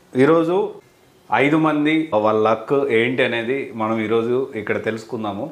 ఈరోజు ఐదు మంది వాళ్ళ లక్ ఏంటి అనేది మనం ఈరోజు ఇక్కడ తెలుసుకుందాము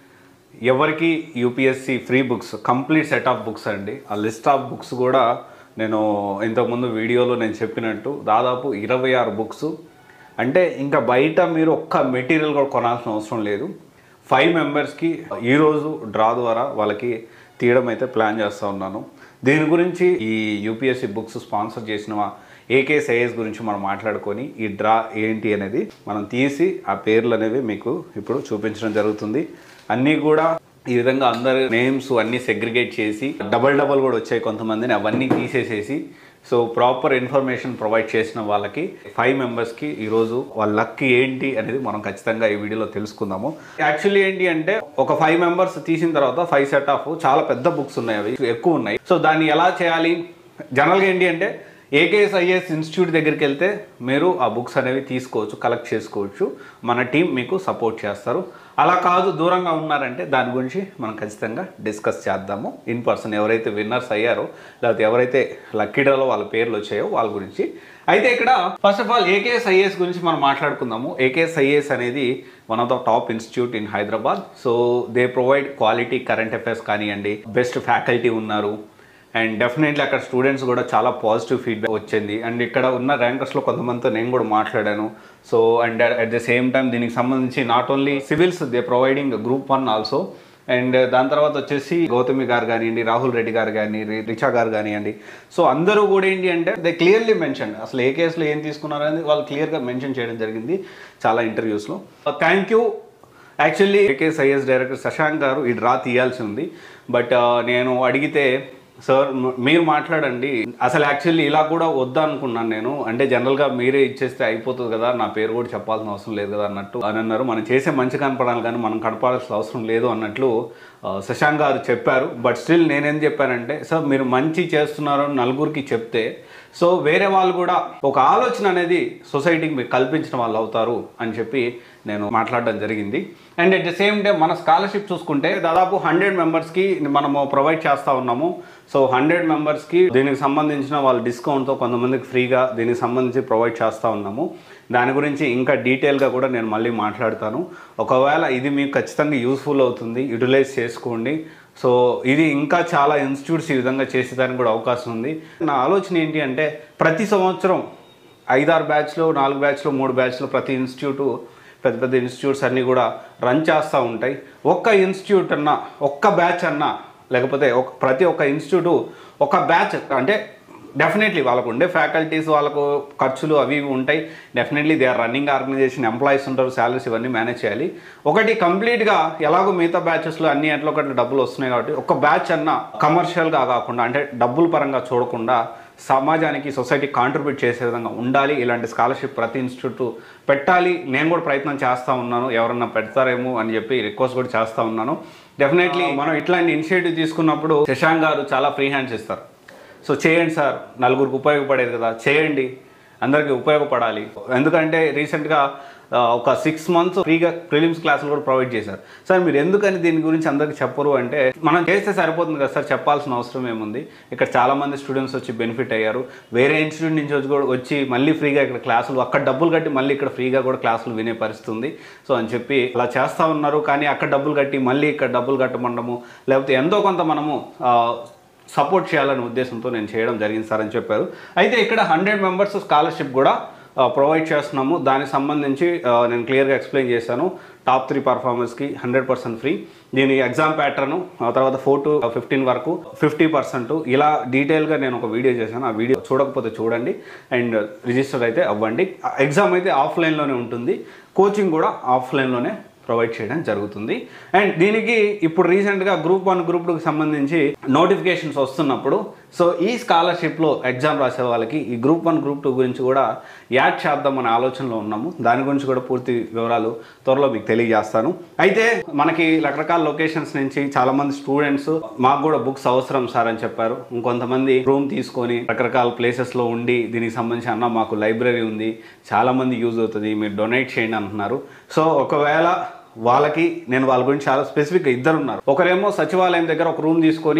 ఎవరికి UPSC free books complete set of books అండి ఆ లిస్ట్ ఆఫ్ బుక్స్ కూడా నేను ఇంతకుముందు వీడియోలో నేను చెప్పినట్టు దాదాపు ఇరవై ఆరు బుక్స్ అంటే ఇంకా బయట మీరు ఒక్క మెటీరియల్ కూడా కొనాల్సిన అవసరం లేదు ఫైవ్ మెంబర్స్కి ఈరోజు డ్రా ద్వారా వాళ్ళకి తీయడం అయితే ప్లాన్ చేస్తూ ఉన్నాను దీని గురించి ఈ యూపీఎస్సి బుక్స్ స్పాన్సర్ చేసిన ఏకే సైఎస్ గురించి మనం మాట్లాడుకొని ఈ డ్రా ఏంటి అనేది మనం తీసి ఆ పేర్లు అనేవి మీకు ఇప్పుడు చూపించడం జరుగుతుంది అన్నీ కూడా ఈ విధంగా అందరు నేమ్స్ అన్నీ సెగ్రిగేట్ చేసి డబల్ డబల్ కూడా వచ్చాయి కొంతమందిని అవన్నీ తీసేసేసి సో ప్రాపర్ ఇన్ఫర్మేషన్ ప్రొవైడ్ చేసిన వాళ్ళకి ఫైవ్ మెంబర్స్కి ఈరోజు వాళ్ళ లక్ ఏంటి అనేది మనం ఖచ్చితంగా ఈ వీడియోలో తెలుసుకుందాము యాక్చువల్లీ ఏంటి అంటే ఒక ఫైవ్ మెంబర్స్ తీసిన తర్వాత ఫైవ్ సెట్ ఆఫ్ చాలా పెద్ద బుక్స్ ఉన్నాయి అవి ఎక్కువ ఉన్నాయి సో దాన్ని ఎలా చేయాలి జనరల్గా ఏంటి అంటే ఏకేఎస్ ఐఏఎస్ ఇన్స్టిట్యూట్ దగ్గరికి వెళ్తే మీరు ఆ బుక్స్ అనేవి తీసుకోవచ్చు కలెక్ట్ చేసుకోవచ్చు మన టీం మీకు సపోర్ట్ చేస్తారు అలా కాదు దూరంగా ఉన్నారంటే దాని గురించి మనం ఖచ్చితంగా డిస్కస్ చేద్దాము ఇన్ పర్సన్ ఎవరైతే విన్నర్స్ అయ్యారో లేకపోతే ఎవరైతే లక్కీ డ్రాలో వాళ్ళ పేర్లు వచ్చాయో వాళ్ళ గురించి అయితే ఇక్కడ first of all AKS IAS గురించి మనం మాట్లాడుకుందాము ఏకేఎస్ ఐఏఎస్ అనేది one of the top institute in Hyderabad so they provide quality current affairs కానివ్వండి బెస్ట్ ఫ్యాకల్టీ ఉన్నారు అండ్ డెఫినెట్లీ అక్కడ స్టూడెంట్స్ కూడా చాలా పాజిటివ్ ఫీడ్బ్యాక్ వచ్చింది అండ్ ఇక్కడ ఉన్న ర్యాంకర్స్లో కొంతమందితో నేను కూడా మాట్లాడాను so and at the same time దీనికి సంబంధించి not only civils they providing group one also and దాని తర్వాత వచ్చేసి గౌతమి గారు కానివ్వండి రాహుల్ రెడ్డి గారు కానీ రిచా గారు కానివ్వండి సో అందరూ కూడా ఏంటి అంటే దే క్లియర్లీ మెన్షన్ అసలు ఏ కేసులో ఏం తీసుకున్నారని వాళ్ళు క్లియర్గా మెన్షన్ చేయడం జరిగింది చాలా ఇంటర్వ్యూస్లో thank you actually AKS IS director Shashank garu ఈ డ్రా తీయాల్సి ఉంది బట్ నేను అడిగితే సార్ మ- మీరు మాట్లాడండి అసలు యాక్చువల్లీ ఇలా కూడా వద్దా అనుకున్నాను నేను అంటే జనరల్గా మీరే ఇచ్చేస్తే అయిపోతుంది కదా నా పేరు కూడా చెప్పాల్సిన అవసరం లేదు కదా అన్నట్టు అని అన్నారు మనం చేసే మంచి కనపడాలి కానీ మనం కనపడాల్సిన అవసరం లేదు అన్నట్లు ఆ, శశాంక్ గారు చెప్పారు బట్ స్టిల్ నేనేం చెప్పానంటే సార్ మీరు మంచి చేస్తున్నారు అని నలుగురికి చెప్తే సో వేరే వాళ్ళు కూడా ఒక ఆలోచన అనేది సొసైటీకి మీకు కల్పించిన వాళ్ళు అవుతారు అని చెప్పి నేను మాట్లాడడం జరిగింది and at the same time మన స్కాలర్షిప్ చూసుకుంటే దాదాపు హండ్రెడ్ మెంబర్స్కి మనము ప్రొవైడ్ చేస్తూ ఉన్నాము సో హండ్రెడ్ మెంబర్స్కి దీనికి సంబంధించిన వాళ్ళ డిస్కౌంట్తో కొంతమందికి ఫ్రీగా దీనికి సంబంధించి ప్రొవైడ్ చేస్తూ ఉన్నాము దాని గురించి ఇంకా డీటెయిల్గా కూడా నేను మళ్ళీ మాట్లాడతాను ఒకవేళ ఇది మీకు ఖచ్చితంగా యూస్ఫుల్ అవుతుంది యూటిలైజ్ చేసుకోండి సో ఇది ఇంకా చాలా ఇన్స్టిట్యూట్స్ ఈ విధంగా చేసేదానికి కూడా అవకాశం ఉంది నా ఆలోచన ఏంటి అంటే ప్రతి సంవత్సరం ఐదారు బ్యాచ్లు నాలుగు బ్యాచ్లు మూడు బ్యాచ్లు ప్రతి ఇన్స్టిట్యూటు పెద్ద పెద్ద ఇన్స్టిట్యూట్స్ అన్నీ కూడా రన్ చేస్తూ ఉంటాయి ఒక్క ఇన్స్టిట్యూట్ అన్నా ఒక్క బ్యాచ్ అన్నా లేకపోతే ఒక ప్రతి ఒక్క ఇన్స్టిట్యూటు ఒక బ్యాచ్ అంటే డెఫినెట్లీ వాళ్ళకు ఉండే ఫ్యాకల్టీస్ వాళ్ళకు ఖర్చులు అవి ఇవి ఉంటాయి definitely they are running organization employees ఉంటారు శాలరీస్ ఇవన్నీ మేనేజ్ చేయాలి ఒకటి కంప్లీట్గా ఎలాగో మిగతా బ్యాచెస్లో అన్ని ఎట్లా ఒకటి డబ్బులు వస్తున్నాయి కాబట్టి ఒక బ్యాచ్ అన్న కమర్షియల్గా కాకుండా అంటే డబ్బుల పరంగా చూడకుండా సమాజానికి సొసైటీ కాంట్రిబ్యూట్ చేసే విధంగా ఉండాలి ఇలాంటి స్కాలర్షిప్ ప్రతి ఇన్స్టిట్యూట్ పెట్టాలి నేను కూడా ప్రయత్నం చేస్తూ ఉన్నాను ఎవరన్నా పెడతారేమో అని చెప్పి రిక్వెస్ట్ కూడా చేస్తూ ఉన్నాను డెఫినెట్లీ మనం ఇట్లాంటి ఇనిషియేటివ్ తీసుకున్నప్పుడు శశాంక్ గారు చాలా ఫ్రీ హ్యాండ్స్ ఇస్తారు సో చేయండి సార్ నలుగురికి ఉపయోగపడేది కదా చేయండి అందరికీ ఉపయోగపడాలి ఎందుకంటే రీసెంట్గా ఆ, ఒక సిక్స్ మంత్స్ ఫ్రీగా ప్రిలిమ్స్ క్లాసులు కూడా ప్రొవైడ్ చేశారు సార్ మీరు ఎందుకని దీని గురించి అందరికి చెప్పరు అంటే మనం చేస్తే సరిపోతుంది కదా సార్ చెప్పాల్సిన అవసరం ఏముంది ఇక్కడ చాలా మంది స్టూడెంట్స్ వచ్చి బెనిఫిట్ అయ్యారు వేరే ఇన్స్టిట్యూట్ నుంచి వచ్చి కూడా వచ్చి మళ్ళీ ఫ్రీగా ఇక్కడ క్లాసులు అక్కడ డబ్బులు కట్టి మళ్ళీ ఇక్కడ ఫ్రీగా కూడా క్లాసులు వినే పరిస్థితి ఉంది సో అని చెప్పి అలా చేస్తూ ఉన్నారు కానీ అక్కడ డబ్బులు కట్టి మళ్ళీ ఇక్కడ డబ్బులు కట్టమండము లేకపోతే ఎంతో కొంత మనము ఆ, సపోర్ట్ చేయాలనే ఉద్దేశంతో నేను చేయడం జరిగింది సార్ అని చెప్పారు అయితే ఇక్కడ హండ్రెడ్ మెంబర్స్ స్కాలర్షిప్ కూడా ప్రొవైడ్ చేస్తున్నాము దానికి సంబంధించి ఆ, నేను క్లియర్గా ఎక్స్ప్లెయిన్ చేశాను టాప్ త్రీ పర్ఫార్మెన్స్కి హండ్రెడ్ పర్సెంట్ ఫ్రీ దీని ఎగ్జామ్ ప్యాటర్న్ ఆ తర్వాత ఫోర్ టు ఫిఫ్టీన్ వరకు ఫిఫ్టీ పర్సెంట్ ఇలా డీటెయిల్గా నేను ఒక వీడియో చేశాను ఆ వీడియో చూడకపోతే చూడండి అండ్ రిజిస్టర్ అయితే అవ్వండి ఎగ్జామ్ అయితే ఆఫ్లైన్లోనే ఉంటుంది కోచింగ్ కూడా ఆఫ్లైన్లోనే ప్రొవైడ్ చేయడం జరుగుతుంది అండ్ దీనికి ఇప్పుడు రీసెంట్గా గ్రూప్ వన్ గ్రూప్ టూకి సంబంధించి నోటిఫికేషన్స్ వస్తున్నప్పుడు సో ఈ స్కాలర్షిప్లో ఎగ్జామ్ రాసే వాళ్ళకి ఈ గ్రూప్ వన్ గ్రూప్ టూ గురించి కూడా యాడ్ చేద్దాం అనే ఆలోచనలో ఉన్నాము దాని గురించి కూడా పూర్తి వివరాలు త్వరలో మీకు తెలియజేస్తాను అయితే మనకి రకరకాల లొకేషన్స్ నుంచి చాలామంది స్టూడెంట్స్ మాకు కూడా బుక్స్ అవసరం సార్ అని చెప్పారు ఇంకొంతమంది రూమ్ తీసుకొని రకరకాల ప్లేసెస్లో ఉండి దీనికి సంబంధించి అన్న మాకు లైబ్రరీ ఉంది చాలామంది యూజ్ అవుతుంది మీరు డొనేట్ చేయండి అంటున్నారు సో ఒకవేళ వాళ్ళకి నేను వాళ్ళ గురించి చాలా స్పెసిఫిక్ ఇద్దరు ఉన్నారు ఒకరేమో సచివాలయం దగ్గర ఒక రూమ్ తీసుకొని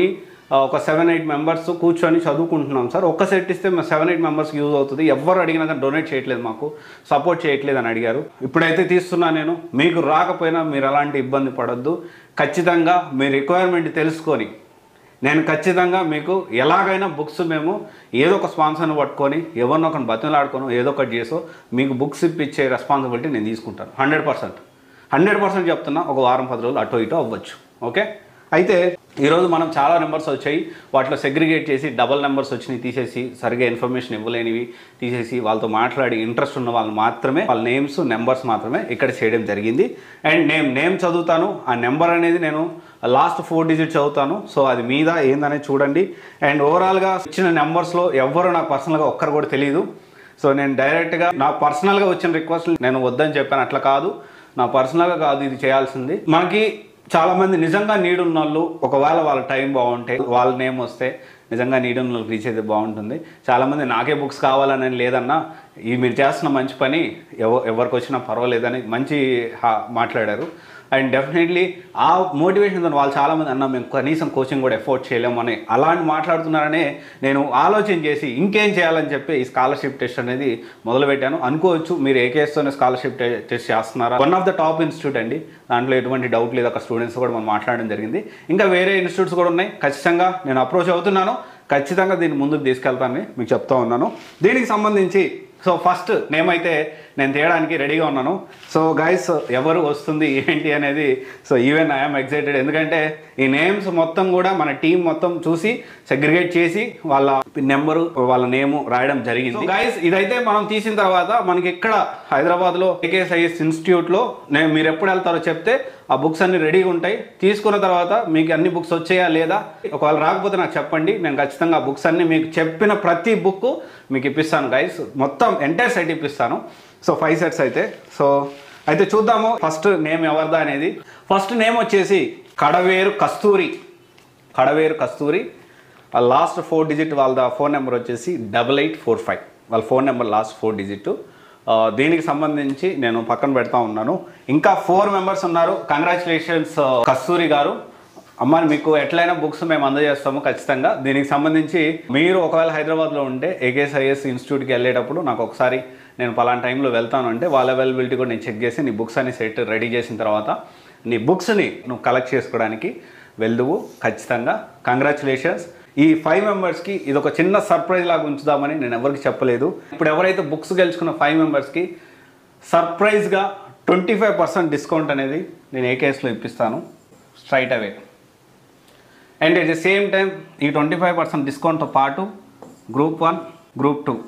ఆ, ఒక సెవెన్ ఎయిట్ మెంబర్స్ కూర్చొని చదువుకుంటున్నాం సార్ ఒక్క సెట్ ఇస్తే మా సెవెన్ ఎయిట్ మెంబర్స్కి యూజ్ అవుతుంది ఎవరు అడిగినా కానీ డొనేట్ చేయట్లేదు మాకు సపోర్ట్ చేయట్లేదు అని అడిగారు ఇప్పుడైతే తీస్తున్నా నేను మీకు రాకపోయినా మీరు అలాంటి ఇబ్బంది పడొద్దు ఖచ్చితంగా మీ రిక్వైర్మెంట్ తెలుసుకొని నేను ఖచ్చితంగా మీకు ఎలాగైనా బుక్స్ మేము ఏదో ఒక స్పాన్సర్ని పట్టుకొని ఎవరినో ఒకరిని బతిమలాడుకోను ఏదో ఒకటి చేసో మీకు బుక్స్ ఇప్పించే రెస్పాన్సిబిలిటీ నేను తీసుకుంటాను హండ్రెడ్ పర్సెంట్ హండ్రెడ్ పర్సెంట్ చెప్తున్నా ఒక వారం పది రోజులు అటో ఇటో అవ్వచ్చు ఓకే అయితే ఈరోజు మనం చాలా నెంబర్స్ వచ్చాయి వాటిలో సెగ్రిగేట్ చేసి డబల్ నెంబర్స్ వచ్చినాయి తీసేసి సరిగా ఇన్ఫర్మేషన్ ఇవ్వలేనివి తీసేసి వాళ్ళతో మాట్లాడి ఇంట్రెస్ట్ ఉన్న వాళ్ళు మాత్రమే వాళ్ళ నేమ్స్ నెంబర్స్ మాత్రమే ఇక్కడ చేయడం జరిగింది అండ్ నేమ్ నేమ్ చదువుతాను ఆ నెంబర్ అనేది నేను లాస్ట్ ఫోర్ డిజిట్ చదువుతాను సో అది మీద ఏందనేది చూడండి అండ్ ఓవరాల్గా ఇచ్చిన నెంబర్స్లో ఎవ్వరు నాకు పర్సనల్గా ఒక్కరు కూడా తెలియదు సో నేను డైరెక్ట్గా నా పర్సనల్గా వచ్చిన రిక్వెస్ట్ నేను వద్దని చెప్పాను అట్లా కాదు నా పర్సనల్గా కాదు ఇది చేయాల్సింది మనకి చాలా మంది నిజంగా నీడ్ ఉన్న వాళ్ళు ఒకవేళ వాళ్ళ టైం బాగుంటే వాళ్ళ నేమ్ వస్తే నిజంగా నీడ్ ఉన్న వాళ్ళకి రీచ్ అయితే బాగుంటుంది చాలామంది నాకే బుక్స్ కావాలని లేదన్నా ఈ మీరు చేస్తున్న మంచి పని ఎవ ఎవరికి వచ్చినా పర్వాలేదని మంచి హా- మాట్లాడారు అండ్ డెఫినెట్లీ ఆ మోటివేషన్ వాళ్ళు చాలామంది అన్న మేము కనీసం కోచింగ్ కూడా ఎఫోర్డ్ చేయలేము అని అలాంటి మాట్లాడుతున్నారనే నేను ఆలోచన చేసి ఇంకేం చేయాలని చెప్పి ఈ స్కాలర్షిప్ టెస్ట్ అనేది మొదలుపెట్టాను అనుకోవచ్చు మీరు ఏకేస్తోనే స్కాలర్షిప్ టెస్ట్ చేస్తున్నారా one of the top institute అండి దాంట్లో ఎటువంటి డౌట్ లేదు అక్కడ స్టూడెంట్స్ కూడా మనం మాట్లాడడం జరిగింది ఇంకా వేరే ఇన్స్టిట్యూట్స్ కూడా ఉన్నాయి ఖచ్చితంగా నేను అప్రోచ్ అవుతున్నాను ఖచ్చితంగా దీన్ని ముందుకు తీసుకెళ్తానని మీకు చెప్తా ఉన్నాను దీనికి సంబంధించి సో ఫస్ట్ నేమ్ అయితే నేను తేయడానికి రెడీగా ఉన్నాను సో గైస్ ఎవరు వస్తుంది ఏంటి అనేది సో ఈవెన్ ఐఎమ్ ఎక్సైటెడ్ ఎందుకంటే ఈ నేమ్స్ మొత్తం కూడా మన టీం మొత్తం చూసి సెగ్రిగేట్ చేసి వాళ్ళ నెంబరు వాళ్ళ నేము రాయడం జరిగింది గైస్ ఇదైతే మనం తీసిన తర్వాత మనకి ఇక్కడ హైదరాబాద్లో ఏకేఎస్ఐఎస్ ఇన్స్టిట్యూట్లో నేను మీరు ఎప్పుడు వెళ్తారో చెప్తే ఆ బుక్స్ అన్ని రెడీగా ఉంటాయి తీసుకున్న తర్వాత మీకు అన్ని బుక్స్ వచ్చాయా లేదా ఒకవేళ రాకపోతే నాకు చెప్పండి నేను ఖచ్చితంగా ఆ బుక్స్ అన్ని మీకు చెప్పిన ప్రతి బుక్ మీకు ఇప్పిస్తాను గైస్ మొత్తం ఎంటైర్ సెట్ ఇప్పిస్తాను సో ఫైవ్ సెట్స్ అయితే సో అయితే చూద్దాము ఫస్ట్ నేమ్ ఎవరిదా అనేది ఫస్ట్ నేమ్ వచ్చేసి కడవేరు కస్తూరి కడవేరు కస్తూరి ఆ లాస్ట్ ఫోర్ డిజిట్ వాళ్ళ ఫోన్ నెంబర్ వచ్చేసి డబల్ ఎయిట్ ఫోర్ ఫైవ్ వాళ్ళ phone number last four digit ఆ, దీనికి సంబంధించి నేను పక్కన పెడతా ఉన్నాను ఇంకా ఫోర్ మెంబర్స్ ఉన్నారు కంగ్రాచులేషన్స్ కస్తూరి గారు అమ్మ మీకు ఎట్లయినా బుక్స్ మేము అందజేస్తాము ఖచ్చితంగా దీనికి సంబంధించి మీరు ఒకవేళ హైదరాబాద్లో ఉంటే ఏకేఎస్ఐఎస్ ఇన్స్టిట్యూట్కి వెళ్ళేటప్పుడు నాకు ఒకసారి నేను పలానా టైంలో వెళ్తాను అంటే వాళ్ళ అవైలబిలిటీ కూడా నేను చెక్ చేసి నీ బుక్స్ అని సెట్ రెడీ చేసిన తర్వాత నీ బుక్స్ని నువ్వు కలెక్ట్ చేసుకోవడానికి వెళ్దువు ఖచ్చితంగా కంగ్రాచులేషన్స్ ఈ ఫైవ్ మెంబర్స్కి ఇది ఒక చిన్న సర్ప్రైజ్ లాగా ఉంచుదామని నేను ఎవరికి చెప్పలేదు ఇప్పుడు ఎవరైతే బుక్స్ గెలుచుకున్న ఫైవ్ మెంబర్స్కి సర్ప్రైజ్గా ట్వంటీ ఫైవ్ పర్సెంట్ డిస్కౌంట్ అనేది నేను ఏ కేసులో ఇప్పిస్తాను straight away and at the same time ఈ ట్వంటీ ఫైవ్ పర్సెంట్ డిస్కౌంట్తో పాటు group one group two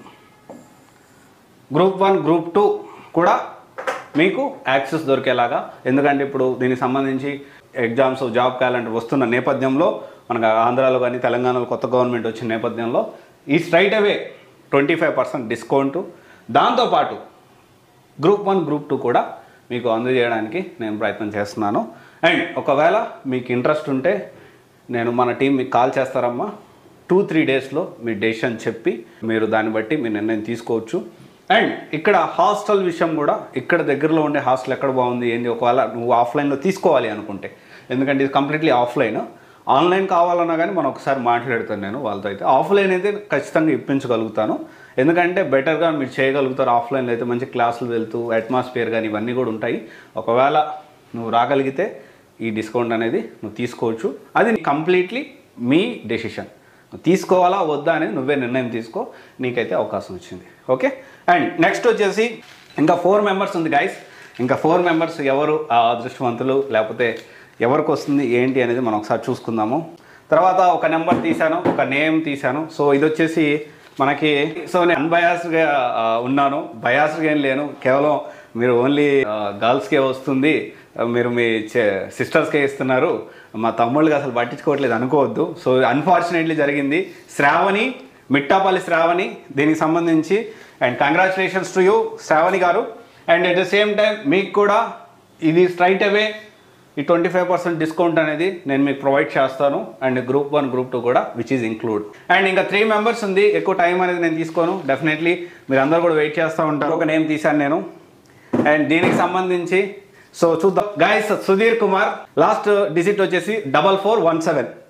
group one group two కూడా మీకు యాక్సెస్ దొరికేలాగా ఎందుకంటే ఇప్పుడు దీనికి సంబంధించి ఎగ్జామ్స్ జాబ్ క్యాలెండర్ వస్తున్న నేపథ్యంలో మనకు ఆంధ్రాలో కానీ తెలంగాణలో కొత్త గవర్నమెంట్ వచ్చిన నేపథ్యంలో ఈ straight away twenty five percent discount దాంతోపాటు గ్రూప్ వన్ గ్రూప్ టూ కూడా మీకు అందజేయడానికి నేను ప్రయత్నం చేస్తున్నాను అండ్ ఒకవేళ మీకు ఇంట్రెస్ట్ ఉంటే నేను మన టీం మీకు కాల్ చేస్తారమ్మా టూ త్రీ డేస్లో మీ డెసిషన్ చెప్పి మీరు దాన్ని బట్టి మీ నిర్ణయం తీసుకోవచ్చు అండ్ ఇక్కడ హాస్టల్ విషయం కూడా ఇక్కడ దగ్గరలో ఉండే హాస్టల్ ఎక్కడ బాగుంది ఏంది ఒకవేళ నువ్వు ఆఫ్లైన్లో తీసుకోవాలి అనుకుంటే ఎందుకంటే ఇది కంప్లీట్లీ ఆఫ్లైన్ ఆన్లైన్ కావాలన్నా కానీ మనం ఒకసారి మాట్లాడతాను నేను వాళ్ళతో అయితే ఆఫ్లైన్ అయితే ఖచ్చితంగా ఇప్పించగలుగుతాను ఎందుకంటే బెటర్గా మీరు చేయగలుగుతారు ఆఫ్లైన్లో అయితే మంచి క్లాసులు వెళ్తూ అట్మాస్ఫియర్ కానీ ఇవన్నీ కూడా ఉంటాయి ఒకవేళ నువ్వు రాగలిగితే ఈ డిస్కౌంట్ అనేది నువ్వు తీసుకోవచ్చు అది కంప్లీట్లీ మీ డెసిషన్ నువ్వు తీసుకోవాలా వద్దా అనేది నువ్వే నిర్ణయం తీసుకో నీకైతే అవకాశం వచ్చింది ఓకే అండ్ నెక్స్ట్ వచ్చేసి ఇంకా ఫోర్ మెంబర్స్ ఉంది గైస్ ఇంకా ఫోర్ మెంబర్స్ ఎవరు ఆ అదృష్టవంతులు లేకపోతే ఎవరికి వస్తుంది ఏంటి అనేది మనం ఒకసారి చూసుకుందాము తర్వాత ఒక నెంబర్ తీశాను ఒక నేమ్ తీశాను సో ఇది వచ్చేసి మనకి సో నేను అన్బయాస్డ్గా ఉన్నాను బయాస్డ్గా ఏం లేను కేవలం మీరు ఓన్లీ గర్ల్స్కే వస్తుంది ఆ, మీరు మీ సిస్టర్స్కే ఇస్తున్నారు మా తమ్ముళ్ళకి అసలు పట్టించుకోవట్లేదు అనుకోవద్దు సో అన్ఫార్చునేట్లీ జరిగింది శ్రావణి మిట్టాపల్లి శ్రావణి దీనికి సంబంధించి and congratulations to you Sravani garu and at the same time మీకు కూడా ఇది స్ట్రైట్ అవే ఈ ట్వంటీ ఫైవ్ పర్సెంట్ డిస్కౌంట్ అనేది నేను మీకు ప్రొవైడ్ చేస్తాను and group one group two కూడా విచ్ ఈజ్ ఇంక్లూడ్ అండ్ ఇంకా త్రీ మెంబర్స్ ఉంది ఎక్కువ టైం అనేది నేను తీసుకోను డెఫినెట్లీ మీరు అందరూ కూడా వెయిట్ చేస్తూ ఉంటారు ఒక నేమ్ తీశాను నేను అండ్ దీనికి సంబంధించి సో చూద్దాం guys Sudheer Kumar last digit వచ్చేసి double four one seven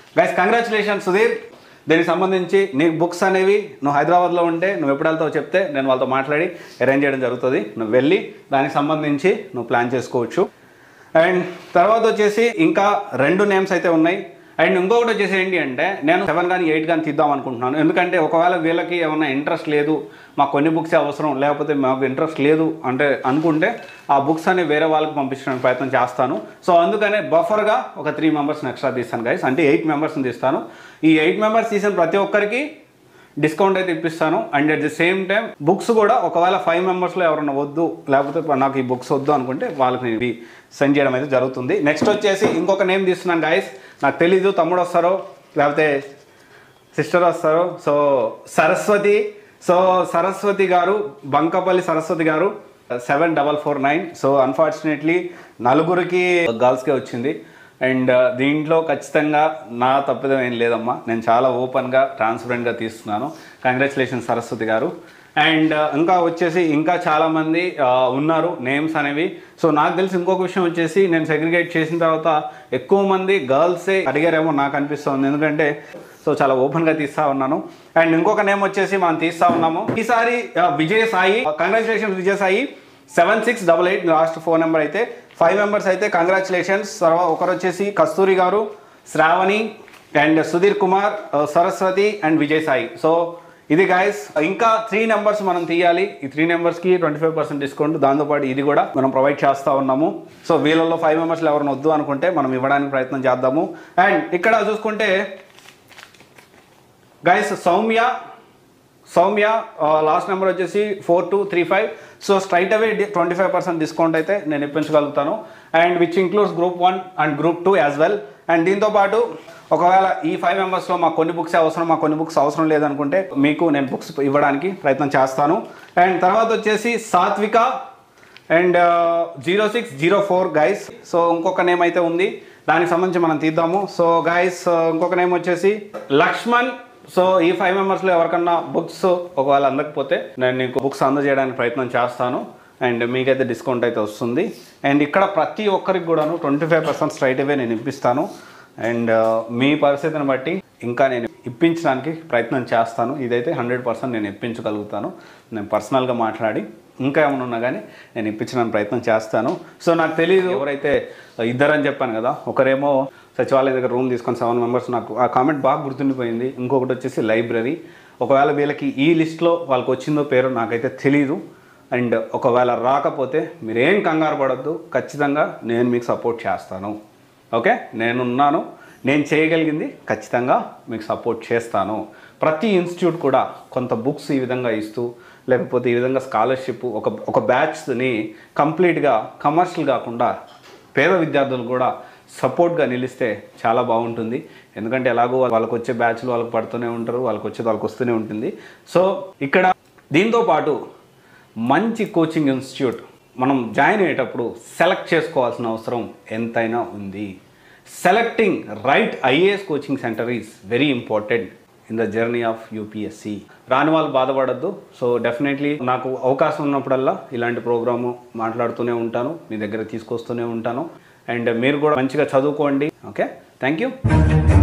guys congratulation Sudheer దీనికి సంబంధించి నీకు బుక్స్ అనేవి నువ్వు హైదరాబాద్లో ఉంటే నువ్వు ఎప్పుడు వెళ్తావు చెప్తే నేను వాళ్ళతో మాట్లాడి అరేంజ్ చేయడం జరుగుతుంది నువ్వు వెళ్ళి దానికి సంబంధించి నువ్వు ప్లాన్ చేసుకోవచ్చు అండ్ తర్వాత వచ్చేసి ఇంకా రెండు నేమ్స్ అయితే ఉన్నాయి అండ్ ఇంకొకటి వచ్చేసి ఏంటి అంటే నేను సెవెన్ కానీ ఎయిట్ కానీ తీద్దాం అనుకుంటున్నాను ఎందుకంటే ఒకవేళ వీళ్ళకి ఏమైనా ఇంట్రెస్ట్ లేదు మాకు కొన్ని బుక్స్ అవసరం లేకపోతే మాకు ఇంట్రెస్ట్ లేదు అంటే అనుకుంటే ఆ బుక్స్ అనేవి వేరే వాళ్ళకి పంపించడానికి ప్రయత్నం చేస్తాను సో అందుకనే బఫర్గా ఒక త్రీ మెంబర్స్ని ఎక్స్ట్రా తీస్తాను గైస్ అంటే ఎయిట్ మెంబర్స్ని తీస్తాను ఈ ఎయిట్ మెంబర్స్ తీసిన ప్రతి ఒక్కరికి డిస్కౌంట్ అయితే ఇప్పిస్తాను and at the same time books కూడా ఒకవేళ ఫైవ్ మెంబర్స్లో ఎవరైనా వద్దు లేకపోతే నాకు ఈ బుక్స్ వద్దు అనుకుంటే వాళ్ళకి నేను ఇవి సెండ్ చేయడం అయితే జరుగుతుంది నెక్స్ట్ వచ్చేసి ఇంకొక నేమ్ తీస్తున్నాను గాయస్ నాకు తెలీదు తమ్ముడు వస్తారో లేకపోతే సిస్టర్ వస్తారు సో సరస్వతి సో సరస్వతి గారు Bankapalli Saraswati garu seven double four nine so unfortunately నలుగురికి గర్ల్స్కే వచ్చింది అండ్ దీంట్లో ఖచ్చితంగా నా తప్పిదం ఏం లేదమ్మా నేను చాలా ఓపెన్గా ట్రాన్స్పరెంట్గా తీస్తున్నాను కంగ్రాచులేషన్ సరస్వతి గారు అండ్ ఇంకా వచ్చేసి ఇంకా చాలామంది ఆ, ఉన్నారు నేమ్స్ అనేవి సో నాకు తెలిసి ఇంకొక విషయం వచ్చేసి నేను సెగ్రిగేట్ చేసిన తర్వాత ఎక్కువ మంది గర్ల్సే అడిగారేమో నాకు అనిపిస్తుంది ఎందుకంటే సో చాలా ఓపెన్గా తీస్తా ఉన్నాను అండ్ ఇంకొక నేమ్ వచ్చేసి మనం తీస్తా ఉన్నాము ఈసారి ఆ, Vijay Sai congratulations Vijay Sai seven six double eight last phone number అయితే ఫైవ్ మెంబర్స్ అయితే కంగ్రాచులేషన్స్ తర్వాత ఒకరు వచ్చేసి కస్తూరి గారు శ్రావణి అండ్ సుధీర్ కుమార్ ఆ, సరస్వతి అండ్ విజయ్ సాయి సో ఇది గాయస్ ఇంకా త్రీ నెంబర్స్ మనం తీయాలి ఈ త్రీ నెంబర్స్కి ట్వంటీ ఫైవ్ పర్సెంట్ డిస్కౌంట్ దాంతోపాటు ఇది కూడా మనం ప్రొవైడ్ చేస్తూ ఉన్నాము సో వీళ్ళల్లో ఫైవ్ మెంబర్స్లో ఎవరైనా వద్దు అనుకుంటే మనం ఇవ్వడానికి ప్రయత్నం చేద్దాము అండ్ ఇక్కడ చూసుకుంటే guys Soumya Soumya last number వచ్చేసి four two three five so straight away twenty five percent discount అయితే నేను ఇప్పించగలుగుతాను and which includes group one and group two as well and దీంతో పాటు ఒకవేళ ఈ ఫైవ్ మెంబర్స్లో మాకు కొన్ని బుక్స్ అవసరం మాకు కొన్ని బుక్స్ అవసరం లేదనుకుంటే మీకు నేను బుక్స్ ఇవ్వడానికి ప్రయత్నం చేస్తాను అండ్ తర్వాత వచ్చేసి Satvika and zero six zero four guys so ఇంకొక నేమ్ అయితే ఉంది దానికి సంబంధించి మనం తీద్దాము సో గైస్ ఇంకొక నేమ్ వచ్చేసి లక్ష్మణ్ సో ఈ ఫైవ్ మెంబర్స్లో ఎవరికన్నా బుక్స్ ఒకవేళ అందకపోతే నేను నీకు బుక్స్ అందజేయడానికి ప్రయత్నం చేస్తాను అండ్ మీకైతే డిస్కౌంట్ అయితే వస్తుంది అండ్ ఇక్కడ ప్రతి ఒక్కరికి కూడాను twenty five percent straight away నేను ఇప్పిస్తాను అండ్ మీ పరిస్థితిని బట్టి ఇంకా నేను ఇప్పించడానికి ప్రయత్నం చేస్తాను ఇదైతే హండ్రెడ్ పర్సెంట్ నేను ఇప్పించగలుగుతాను నేను పర్సనల్గా మాట్లాడి ఇంకా ఏమైనా ఉన్నా కానీ నేను ఇప్పించడానికి ప్రయత్నం చేస్తాను సో నాకు తెలియదు ఎవరైతే ఇద్దరని చెప్పాను కదా ఒకరేమో సచివాలయ దగ్గర రూమ్ తీసుకొని సెవెన్ మెంబర్స్ నాకు ఆ కామెంట్ బాగా గుర్తుండిపోయింది ఇంకొకటి వచ్చేసి లైబ్రరీ ఒకవేళ వీళ్ళకి ఈ లిస్ట్లో వాళ్ళకి వచ్చిందో పేరు నాకైతే తెలీదు అండ్ ఒకవేళ రాకపోతే మీరేం కంగారు పడద్దు ఖచ్చితంగా నేను మీకు సపోర్ట్ చేస్తాను ఓకే నేనున్నాను నేను చేయగలిగింది ఖచ్చితంగా మీకు సపోర్ట్ చేస్తాను ప్రతి ఇన్స్టిట్యూట్ కూడా కొంత బుక్స్ ఈ విధంగా ఇస్తూ లేకపోతే ఈ విధంగా స్కాలర్షిప్ ఒక ఒక బ్యాచ్ని కంప్లీట్గా కమర్షియల్ కాకుండా పేద విద్యార్థులు కూడా సపోర్ట్గా నిలిస్తే చాలా బాగుంటుంది ఎందుకంటే ఎలాగో వాళ్ళకి వచ్చే బ్యాచ్లు వాళ్ళకి పడుతూనే ఉంటారు వాళ్ళకి వచ్చేది వాళ్ళకి వస్తూనే ఉంటుంది సో ఇక్కడ దీంతో పాటు మంచి కోచింగ్ ఇన్స్టిట్యూట్ మనం జాయిన్ అయ్యేటప్పుడు సెలెక్ట్ చేసుకోవాల్సిన అవసరం ఎంతైనా ఉంది selecting right IAS coaching centre is very important in the journey of UPSC రాని వాళ్ళు బాధపడద్దు సో డెఫినెట్లీ నాకు అవకాశం ఉన్నప్పుడల్లా ఇలాంటి ప్రోగ్రాము మాట్లాడుతూనే ఉంటాను మీ దగ్గర తీసుకొస్తూనే ఉంటాను అండ్ మీరు కూడా మంచిగా చదువుకోండి ఓకే థ్యాంక్ యూ